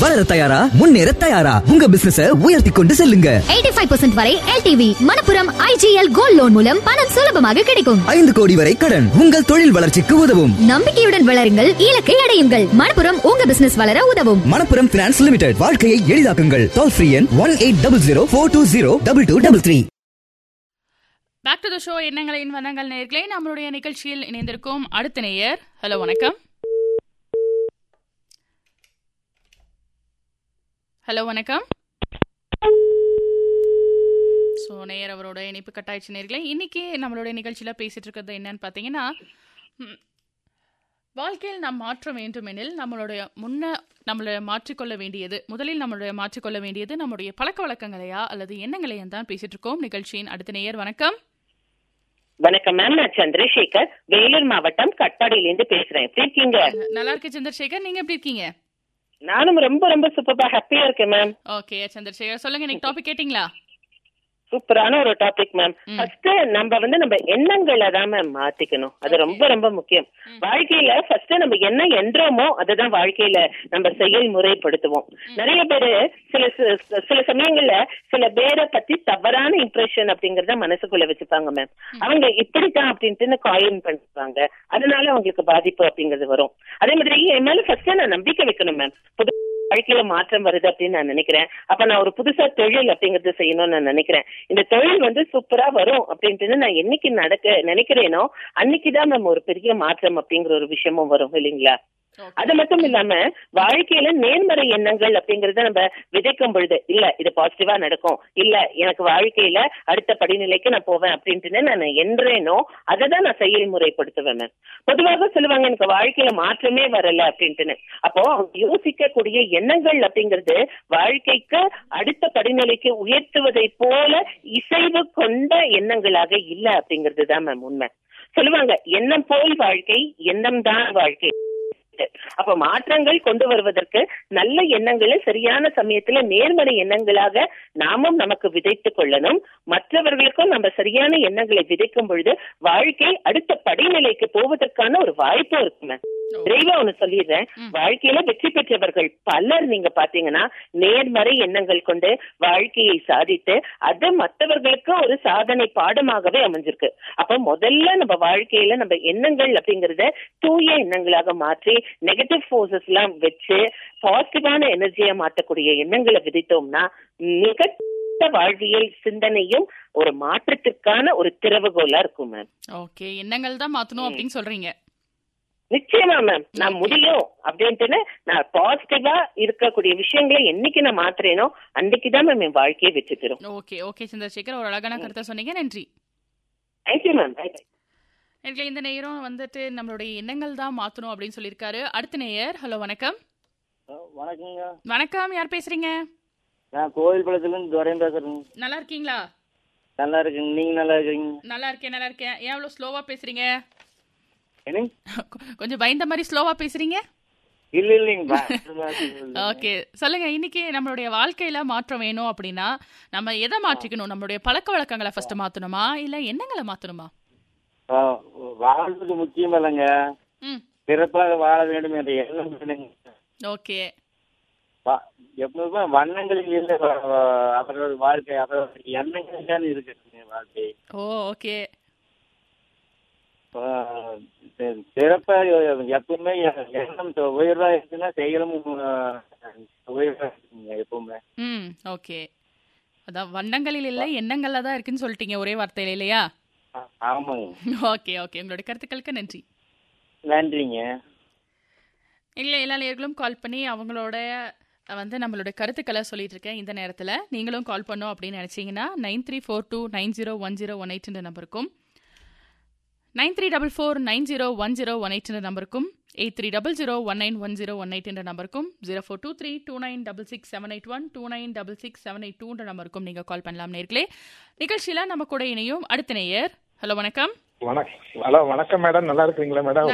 வளர தயாரா முன்னேற தயாரா உங்க பிசினஸ உயர்த்தி கொண்டு செல்லுங்க 85% வரை LTV Manappuram IGL gold loan மூலம் பணம் சுலபமாக கிடைக்கும் ஐந்து கோடி வரை கடன் உங்கள் தொழில் வளர்ச்சிக்கு உதவும் நம்பிக்கையுடன் வளருங்கள் இலக்கை அடையுங்கள் மணப்புரம் உங்க பிசினஸ் வளர உதவும் மணப்புரம் பினான்ஸ் லிமிடெட் வாழ்க்கையை எளிதாக்குங்கள் டோல் ஃப்ரீ எண் one eight double zero four two zero double two double three back to the show எண்ணங்களின் வண்ணங்கள் நேர்களே நம்மளுடைய நிகழ்ச்சியில் இணைந்திருக்கும் அடுத்த நேயர் ஹலோ வணக்கம் ஹலோ வணக்கம் ஸோ நேயர் அவரோட இணைப்பு கட்டாயிடுச்சு நேர்களே இன்னைக்கு நம்மளுடைய நிகழ்ச்சியில் பேசிட்டு இருக்கிறது என்னன்னு பார்த்தீங்கன்னா ம், வாழ்க்கையில் நாம் மாற்ற வேண்டுமெனில் நம்மளுடைய முன்ன நம்மளை மாற்றிக்கொள்ள வேண்டியது முதலில் நம்மளுடைய மாற்றிக்கொள்ள வேண்டியது நம்முடைய பழக்க வழக்கங்களையா அல்லது எண்ணங்களையா தான் பேசிட்டு இருக்கோம் நிகழ்ச்சியின் அடுத்த நேயர் வணக்கம் வணக்கம் மேம் நான் சந்திரசேகர் வேலூர் மாவட்டம் கட்பாடியிலேருந்து பேசுறேன் எப்படி இருக்கீங்க நல்லா இருக்கு சந்திரசேகர் நீங்க எப்படி இருக்கீங்க நானும் ரொம்ப ரொம்ப சூப்பரா ஹாப்பியா இருக்கேன் மேம் ஓகே சந்திரசேகர் சொல்லுங்க இன்னைக்கு டாபிக் கேட்டிங்களா சூப்பரான ஒரு டாபிக் மேம் ம். ஃபர்ஸ்ட் நம்ம வந்து நம்ம எண்ணங்களை தான் மேம் மாத்திக்கணும் அது ரொம்ப ரொம்ப முக்கியம் வாழ்க்கையில ஃபர்ஸ்ட் நம்ம என்ன எண்றோமோ அதுதான் வாழ்க்கையில நம்ம செயல்முறைப்படுத்துவோம் நிறைய பேரு சில ச- சில சமயங்கள்ல சில பேரை பத்தி தவறான இம்ப்ரெஷன் அப்படிங்கறத மனசுக்குள்ள வச்சுப்பாங்க மேம் அவங்க இப்படித்தான் அப்படின்ட்டு காயின் பண்ணுவாங்க அதனால அவங்களுக்கு பாதிப்பு அப்படிங்கிறது வரும் அதே மாதிரி என் மேல ஃபர்ஸ்ட் நான் நம்பிக்கை வைக்கணும் மேம் புது வாழ்க்கையில மாற்றம் வருது அப்படின்னு நான் நினைக்கிறேன் அப்ப நான் ஒரு புதுசா தொழில் அப்படிங்கறது செய்யணும்னு நான் நினைக்கிறேன் இந்த தொழில் வந்து சூப்பரா வரும் அப்படின்ட்டு நான் என்னைக்கு நடக்க நினைக்கிறேனோ அன்னைக்குதான் நம்ம ஒரு பெரிய மாற்றம் அப்படிங்கிற ஒரு விஷயமும் வரும் இல்லைங்களா அது மட்டும் இல்லாம வாழ்க்கையில நேர்மறை எண்ணங்கள் அப்படிங்கறத நம்ம விதைக்கும் பொழுது இல்ல இது பாசிட்டிவா நடக்கும் இல்ல எனக்கு வாழ்க்கையில அடுத்த படிநிலைக்கு நான் போவேன் அப்படின்ட்டு நான் என்றேனோ அதை தான் நான் செயல்முறைப்படுத்துவேன் ma'am. பொதுவாக சொல்லுவாங்க எனக்கு வாழ்க்கையில மாற்றமே வரல அப்படின்ட்டுன்னு அப்போ அவங்க யோசிக்கக்கூடிய எண்ணங்கள் அப்படிங்கிறது வாழ்க்கைக்கு அடுத்த படிநிலைக்கு உயர்த்துவதை போல இசைவு கொண்ட எண்ணங்களாக இல்ல அப்படிங்கிறது தான் மேம் உண்மை சொல்லுவாங்க எண்ணம் போல் வாழ்க்கை எண்ணம் தான் வாழ்க்கை அப்ப மாற்றங்கள் கொண்டு வருவதற்கு நல்ல எண்ணங்களை சரியான சமயத்துல நேர்மறை எண்ணங்களாக நாமும் நமக்கு விதைத்துக் கொள்ளணும் மற்றவர்களுக்கும் நம்ம சரியான எண்ணங்களை விதைக்கும் பொழுது வாழ்க்கை அடுத்த படிநிலைக்கு போவதற்கான ஒரு வாய்ப்பு இருக்குங்க விரைவா ஒண்ணு சொல்லிடுறேன் வாழ்க்கையில வெற்றி பெற்றவர்கள் பலர் நீங்க பாத்தீங்கன்னா நேர்மறை எண்ணங்கள் கொண்டு வாழ்க்கையை சாதித்து அது மற்றவர்களுக்கு ஒரு சாதனை பாடமாகவே அமைஞ்சிருக்கு அப்ப முதல்ல நம்ம வாழ்க்கையில நம்ம எண்ணங்கள் அப்படிங்கறத தூய எண்ணங்களாக மாற்றி நெகட்டிவ் ஃபோர்ஸஸ் எல்லாம் வச்சு பாசிட்டிவான எனர்ஜியா மாற்றக்கூடிய எண்ணங்களை விதித்தோம்னா மிக வாழ்வியல் சிந்தனையும் ஒரு மாற்றத்திற்கான ஒரு திறவுகோலா இருக்கும் மேம் ஓகே எண்ணங்கள் தான் மாத்தணும் அப்படின்னு சொல்றீங்க நிச்சயமா மேம் நான் முடியும் அப்படின்ட்டு நான் பாசிட்டிவா இருக்கக்கூடிய விஷயங்களை என்னைக்கு நான் மாத்துறேனோ அன்னைக்குதான் மேம் என் வாழ்க்கையை வச்சு தரும் ஓகே ஓகே சந்திரசேகர் ஒரு அழகான கருத்தை சொன்னீங்க நன்றி தேங்க்யூ மேம் எனக்கு இந்த நேரம் வந்துட்டு நம்மளுடைய எண்ணங்கள் தான் மாத்தணும் அப்படின்னு சொல்லியிருக்காரு அடுத்த நேயர் ஹலோ வணக்கம் வணக்கங்க வணக்கம் யார் பேசுறீங்க நான் கோவில் பழத்துலேருந்து துரையன் பேசுறேங்க நல்லா இருக்கீங்களா நல்லா இருக்குங்க நீங்க நல்லா இருக்கீங்க நல்லா இருக்கேன் நல்லா இருக்கேன் ஏன் அவ்வளோ ஸ்லோவா பேசுறீங்க என்னங்க கொஞ்சம் பயந்த மாதிரி ஸ்லோவா பேசுறீங்க இல்ல இல்லைங்க பா- ஓகே சொல்லுங்க இன்னைக்கு நம்மளுடைய வாழ்க்கையில மாற்றம் வேணும் அப்படின்னா நம்ம எதை மாற்றிக்கணும் நம்மளுடைய பழக்க வழக்கங்களை ஃபர்ஸ்ட் மாத்தணுமா இல்ல எண்ணங்களை மாத்தணுமா ஆ, வாழ்வது முக்கியம் இல்லைங்க ம் சிறப்பாக வாழ வேண்டும் என்ற எண்ணம் வேணுங்க ஓகே வா- எப்பவுமே வண்ணங்களில் இல்லை வா- வா- அவரோட வாழ்க்கை அவரோட எண்ணங்கள் தான் இருக்குதுங்க வாழ்க்கை ஓ ஓகே ஆ, சி- சிறப்பா எப்பவுமே எண்ணம் உயர்வா இருக்குன்னா செயலும் ஆ, உயர்வா இருக்குங்க எப்பவுமே ம் ஓகே அதான் வண்ணங்களில் இல்லை எண்ணங்கள்ல தான் இருக்குன்னு சொல்லிட்டீங்க ஒரே வார்த்தையில இல்லையா ஆ, ஆமாங்க ஓகே ஓகே உங்களுடைய கருத்துக்களுக்கு நன்றி நன்றிங்க இல்லை எல்லா நேயர்களும் கால் பண்ணி அவங்களோட அஹ், வந்து நம்மளோட கருத்துக்களை சொல்லிட்டு இருக்கேன் இந்த நேரத்தில் நீங்களும் கால் பண்ணோம் அப்படின்னு நினச்சிங்கன்னா nine three four two nine zero one zero one எயிட்ன்ற நம்பருக்கும் nine three double four nine zero one zero one எயிட்ன்ற நம்பருக்கும் eight three double zero one nine one zero one eight என்ற நம்பருக்கும் zero four two three two nine double six seven eight one two nine double six seven eight டூன்ற நம்பருக்கும் நீங்கள் கால் பண்ணலாம் நேர்களே நிகழ்ச்சியில் நம்ம கூட இணையும் அடுத்த நேயர் ஹலோ வணக்கம் வணக்கம் ஹலோ வணக்கம் மேடம் நல்லா இருக்கீங்களா மேடம்